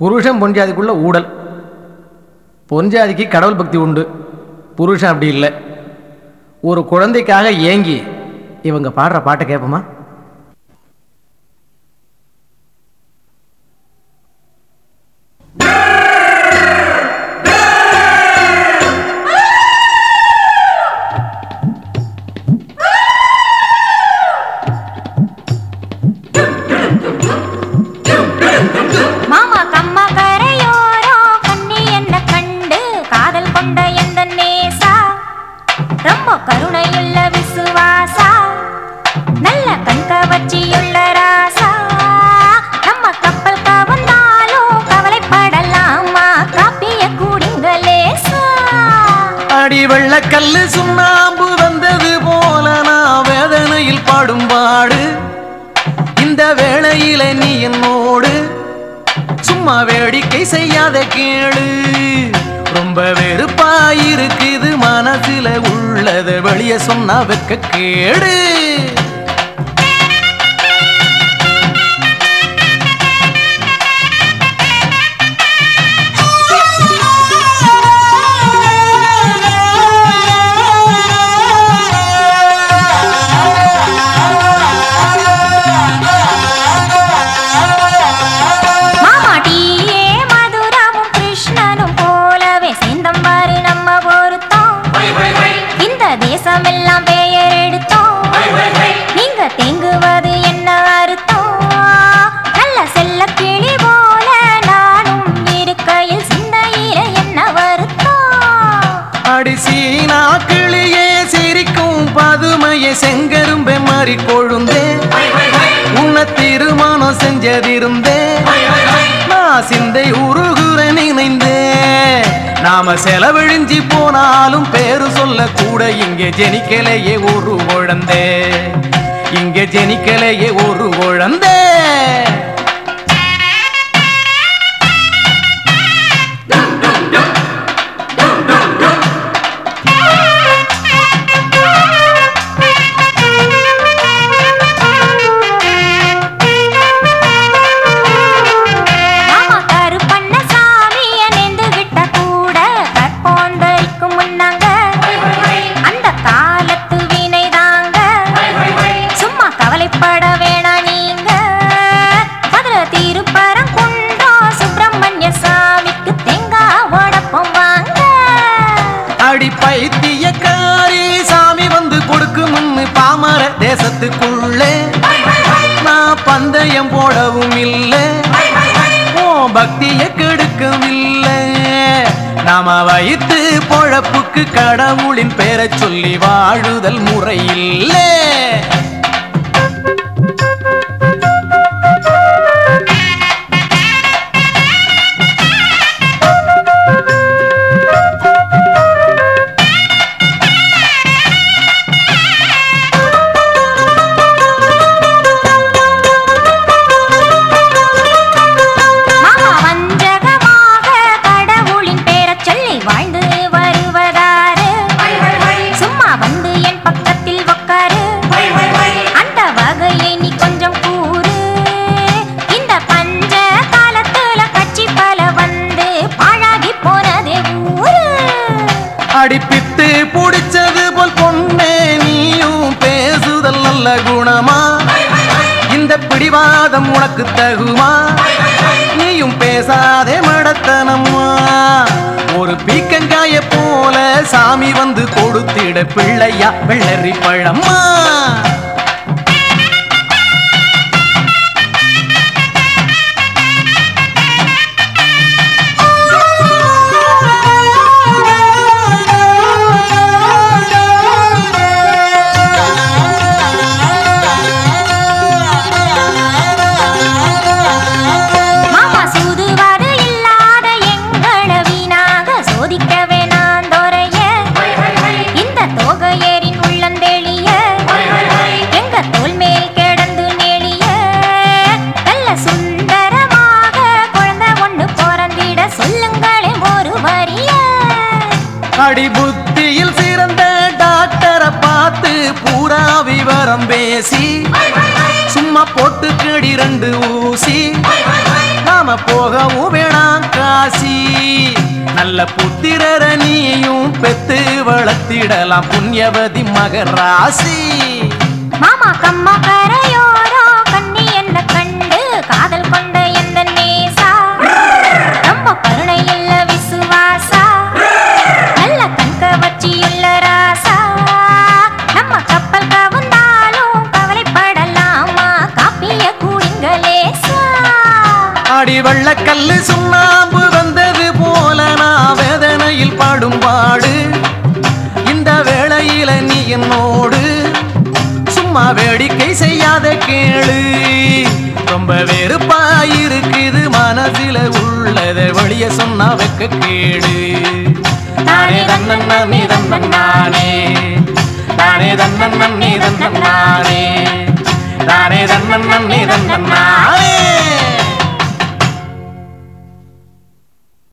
புருஷன் பொஞ்சாதிக்குள்ள ஊடல் பொஞ்சாதிக்கு கடவுள் பக்தி உண்டு புருஷன் அப்படி இல்லை ஒரு குழந்தைக்காக ஏங்கி இவங்க பாடுற பாட்டை கேட்போமா மாமா கம்மா கரையோரோ கண்ணி என்ன கண்டு காதல் கொண்ட எந்த நேசா ரொம்ப கருணையுள்ள விசுவாசா நல்ல கண்க வச்சியுள்ள ராசா நம்ம கப்பல் கவர்ந்தாலும் கவலைப்படலாமா காப்பிய கூடிங்க லேசா அடி வெள்ளக்கல்லு சுண்ணாம்பு வந்தது போல நான் வேதனையில் பாடும் பாடு இந்த வேளையில நீ என்னோடு சும்மா வேடிக்கை செய்யாத கேளு ரொம்ப வெறுப்பாயிருக்குது மனசுல உள்ளத வெளிய சொன்னா வெக்க கேடு மாமா டீயே மதுரமும் கிருஷ்ணனும் போலவே சேர்ந்தம்பாரு நம்ம பொருத்தம் இந்த தேசம் எல்லாம் பெயர் எடுத்தோம் நீங்க தேங்குவது என்ன அர்த்தம் நல்ல செல்ல கிளி போல நானும் இருக்கையில் சிந்தையில என்ன வருத்தம் அடி சீனா கிளியே சிரிக்கும் பதுமையை செங்கரும்பே மாறி கொழுந்தே உன்னை திருமணம் செஞ்சதிருந்தே நான் சிந்தை உருகுற நினைந்தே நாம செலவழிஞ்சி போனாலும் பேரு சொல்ல கூட இங்கே ஜெனிக்கலையே ஒரு குழந்தே இங்கே ஜெனிக்கலையே ஒரு குழந்தே மாமா கருப்பண்ண சாமிய நெந்துகிட்ட கூட கற்போந்தரிக்கும் முன்னாங்க அந்த காலத்து வினைதாங்க சும்மா கவலைப்பட வேணாம் நீங்க மதுர திருப்பரம் குன்றம் சுப்பிரமணிய சாமிக்கு தேங்காய் உடப்பம் வாங்க அடி பைத்தியக்காரி சாமி வந்து கொடுக்கும்னு பாமர தேசத்துக்குள்ளே நான் பந்தயம் போடவும் இல்லை ஓ பக்திய கெடுக்கவும் இல்லை நாம வைத்து பொழப்புக்கு கடவுளின் பேரை சொல்லி வாழுதல் முறையில்லை மாமா வஞ்சகமாக கடவுளின் பேரச் சொல்லி வாழ்ந்து வருவதாரு சும்மா வந்து என் பக்கத்தில் உக்காரு அந்த வகையை நீ கொஞ்சம் கூறு இந்த பஞ்ச காலத்துல கட்சி பல வந்து பாழாகி போனதே ஊரு அடிப்பித்து புடிச்சது போல் பொண்ணே நீயும் பேசுதல் நல்ல குணமா இந்த பிடிவாதம் உனக்கு தகுமா நீயும் பேசாதே மடத்தனமா ஒரு பீக்கங்காய போல சாமி வந்து கொடுத்திட பிள்ளையா வெள்ளரி பழம்மா மாமா சூதுவாது இல்லாத எங்கள வீணாக சோதிக்க வேணாம் தோரைய இந்த தோகையரின் உள்ளந்தெளிய எங்க தோல் மேல் கிடந்து நெளிய நல்ல சுந்தரமாக குழந்தை ஒண்ணு பிறந்திட சொல்லுங்களே ஒரு வரிய அடி புத்தியில் சிறந்த டாக்டரை பார்த்து பூரா விவரம் பேசி சும்மா போட்டு கடி ரெண்டு ஊசி நான் நாம போகவும் வேணாம் காசி நல்ல புத்திரர நீயும் பெத்து வளர்த்திடலாம் புண்ணியவதி மகராசி மாமா கம்மா கரையோரோ கண்ணி என்ன கண்டு காதல் கொண்ட எந்த நேசா ரொம்ப கருணை இல்ல விசுவாசா நல்ல கண்க வச்சியுள்ள ராசா நம்ம கப்பல் கவுந்தாலும் கவலைப்படலாமா காப்பிய கூடுங்களேசா அடி வெள்ளக்கல்லு சுண்ணாம்பு வந்தது போல நான் வேதனையில் பாடும் பாடு இந்த வேளையில நீ என்னோடு சும்மா வேடிக்கை செய்யாத கேளு ரொம்ப வெறுப்பாயிருக்குது மனசில உள்ளத வெளிய சொன்னா வெக்க கேளு தானே தன்னன் நீ தன்னன் நானே தானே தன்னன் நீ தன்னன் நானே தானே தன்னன் நீ தன்னன் நானே